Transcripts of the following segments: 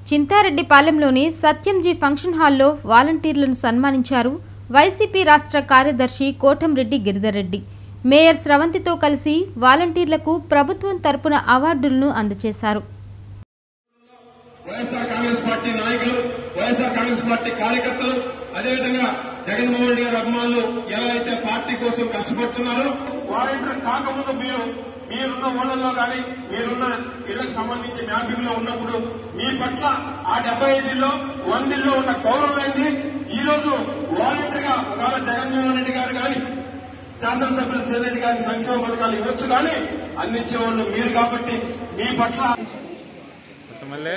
చింతారెడ్డిపాలెంలోని సత్యంజీ function హాల్లో వాలంటీర్లను సన్మానించారు వైసీపీ రాష్ట్ర కార్యదర్శి కోటంరెడ్డి గిరిధర్రెడ్డి మేయర్ స్రవంతితో కలిసి వాలంటీర్లకు ప్రభుత్వం తరపున అవార్డులను అందజేశారు వైఎస్ఆర్ కాంగ్రెస్ పార్టీ నాయకులు వైఎస్ఆర్ కాంగ్రెస్ పార్టీ కార్యకర్తలు అదేవిధంగా జగన్మోహన్ రెడ్డి గారి అభిమానులు ఎలా అయితే పార్టీ కోసం కష్టపడుతున్నారో వాలంటీర్ కాకముందు మీరు మీరున్న ఊళ్ళల్లో కానీ మీరున్న ఇళ్లకు సంబంధించి మ్యాపింగ్ లో ఉన్నప్పుడు మీ పట్ల ఆ డెబ్బై ఐదులో వందిల్లో ఉన్న గౌరవం ఏంది ఈ రోజు వాలంటీర్ గా ఒకవేళ జగన్మోహన్ రెడ్డి గారు కానీ శాసనసభ్యులు సేరెడ్డి గారికి సంక్షేమ పథకాలు ఇవ్వచ్చు కానీ అందించేవాళ్ళు మీరు కాబట్టి మీ పట్ల కొంచెం మళ్ళీ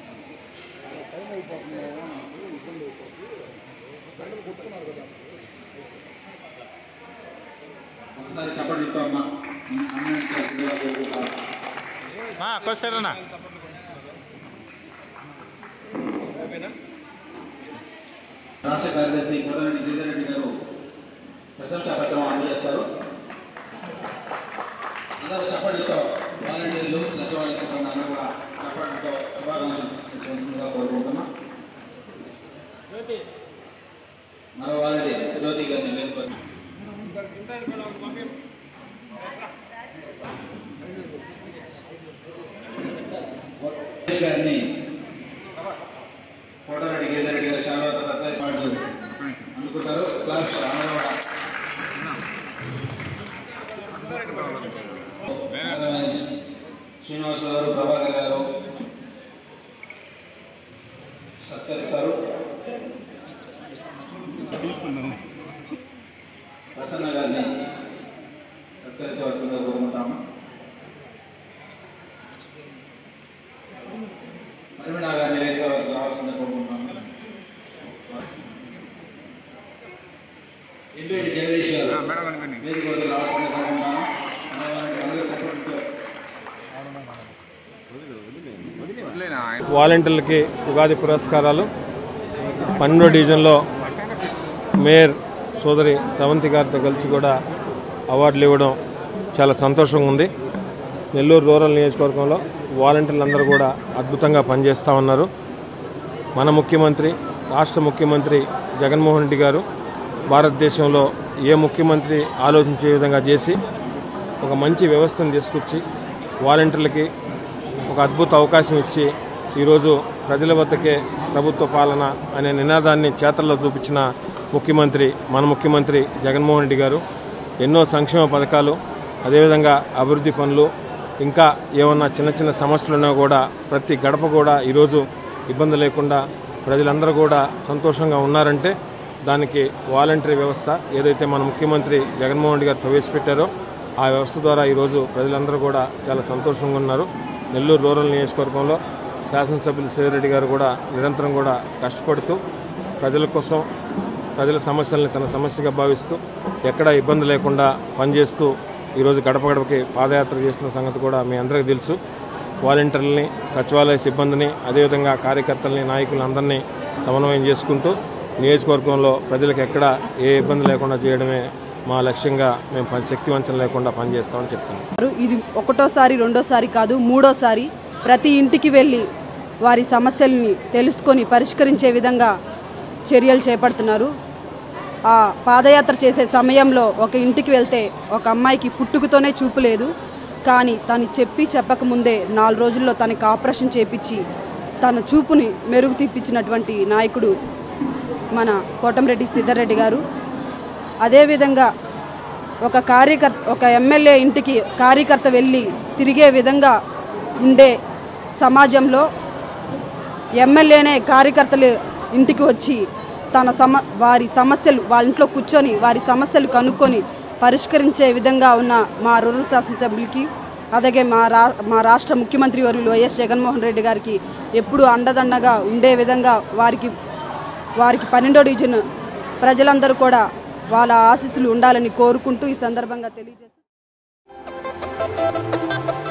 ఒకసారి చెప్పండి అమ్మా అన్నింటిగా కోరుకుంటాను కొచ్చారన్నా రాష్ట్ర కార్యదర్శి కోటరెడ్డి గిరిధరెడ్డి గారు ప్రశంసా పత్రం అందజేస్తారు అందరూ చప్పటితో వాలంటీర్లు సచివాలయ సిబ్బంది అందరూ కూడా చప్పటితో శుభాకాంక్షలు తెలియజేయాల్సిందిగా కోరుకుంటున్నాం మరో వాలంటీర్ జ్యోతి గారిని వేడుకొని సురేష్ గారిని కోటారెడ్డి గిరిధరెడ్డి గారు శాలవాత సత్య వాళ్ళు అనుకుంటారు క్లాస్ ఆంధ్రవాడ శ్రీనివాసరావు గారు ప్రభాకర్ గారు సత్కరిస్తారు ప్రసన్న గారిని సత్కరించవలసిందిగా కోరుకుంటాము పరిమళ గారిని వేదిక వద్దకు రావాల్సిందిగా కోరుకుంటాము ఎంపీడి జగదీష్ గారు వేదిక వద్దకు రావాల్సిందిగా కోరుకుంటాము అందరూ చప్పట్లతో వాలంటీర్లకి ఉగాది పురస్కారాలు పన్నెండో డివిజన్లో మేయర్ సోదరి స్రవంతి గారితో కలిసి కూడా అవార్డులు ఇవ్వడం చాలా సంతోషంగా ఉంది నెల్లూరు రూరల్ నియోజకవర్గంలో వాలంటీర్లందరూ కూడా అద్భుతంగా పనిచేస్తూ ఉన్నారు మన ముఖ్యమంత్రి రాష్ట్ర ముఖ్యమంత్రి జగన్మోహన్ రెడ్డి గారు భారతదేశంలో ఏ ముఖ్యమంత్రి ఆలోచించే విధంగా చేసి ఒక మంచి వ్యవస్థను తీసుకొచ్చి వాలంటీర్లకి ఒక అద్భుత అవకాశం ఇచ్చి ఈరోజు ప్రజల వద్దకే ప్రభుత్వ పాలన అనే నినాదాన్ని చేతల్లో చూపించిన ముఖ్యమంత్రి మన ముఖ్యమంత్రి జగన్మోహన్ రెడ్డి గారు ఎన్నో సంక్షేమ పథకాలు అదేవిధంగా అభివృద్ధి పనులు ఇంకా ఏమన్నా చిన్న చిన్న సమస్యలు ఉన్నా కూడా ప్రతి గడప కూడా ఈరోజు ఇబ్బంది లేకుండా ప్రజలందరూ కూడా సంతోషంగా ఉన్నారంటే దానికి వాలంటరీ వ్యవస్థ ఏదైతే మన ముఖ్యమంత్రి జగన్మోహన్ రెడ్డి గారు ప్రవేశపెట్టారో ఆ వ్యవస్థ ద్వారా ఈరోజు ప్రజలందరూ కూడా చాలా సంతోషంగా ఉన్నారు నెల్లూరు రూరల్ నియోజకవర్గంలో శాసనసభ్యులు సేరెడ్డి గారు కూడా నిరంతరం కూడా కష్టపడుతూ ప్రజల కోసం ప్రజల సమస్యల్ని తన సమస్యగా భావిస్తూ ఎక్కడా ఇబ్బంది లేకుండా పనిచేస్తూ ఈరోజు గడప గడపకి పాదయాత్ర చేస్తున్న సంగతి కూడా మీ అందరికీ తెలుసు వాలంటీర్లని సచివాలయ సిబ్బందిని అదేవిధంగా కార్యకర్తల్ని నాయకులను అందరినీ సమన్వయం చేసుకుంటూ నియోజకవర్గంలో ప్రజలకు ఎక్కడ ఏ ఇబ్బంది లేకుండా చేయడమే మా లక్ష్యంగా మేము పని శక్తి వంచన లేకుండా పనిచేస్తామని చెప్తున్నాం చేస్తున్నారు. ఇది ఒకటోసారి రెండోసారి కాదు మూడోసారి ప్రతి ఇంటికి వెళ్ళి వారి సమస్యల్ని తెలుసుకొని పరిష్కరించే విధంగా చర్యలు చేపడుతున్నారు ఆ పాదయాత్ర చేసే సమయంలో ఒక ఇంటికి వెళ్తే ఒక అమ్మాయికి పుట్టుకతోనే చూపు లేదు కానీ తను చెప్పి చెప్పకముందే నాలుగు రోజుల్లో తనకి ఆపరేషన్ చేపించి తన చూపుని మెరుగు తీపించినటువంటి నాయకుడు మన కోటంరెడ్డి సిద్ధారెడ్డి గారు అదేవిధంగా ఒక కార్యకర్త ఒక ఎమ్మెల్యే ఇంటికి కార్యకర్త వెళ్ళి తిరిగే విధంగా ఉండే సమాజంలో ఎమ్మెల్యేనే కార్యకర్తలు ఇంటికి వచ్చి తన సమ వారి సమస్యలు వాళ్ళ ఇంట్లో కూర్చొని వారి సమస్యలు కనుక్కొని పరిష్కరించే విధంగా ఉన్న మా రూరల్ శాసనసభ్యులకి అలాగే మా రా మా రాష్ట్ర ముఖ్యమంత్రి వర్యులు వైఎస్ జగన్మోహన్ రెడ్డి గారికి ఎప్పుడూ అండదండగా ఉండే విధంగా వారికి వారికి పన్నెండో డివిజన్ ప్రజలందరూ కూడా వాళ్ళ ఆశీస్సులు ఉండాలని కోరుకుంటూ ఈ సందర్భంగా తెలియజేస్తారు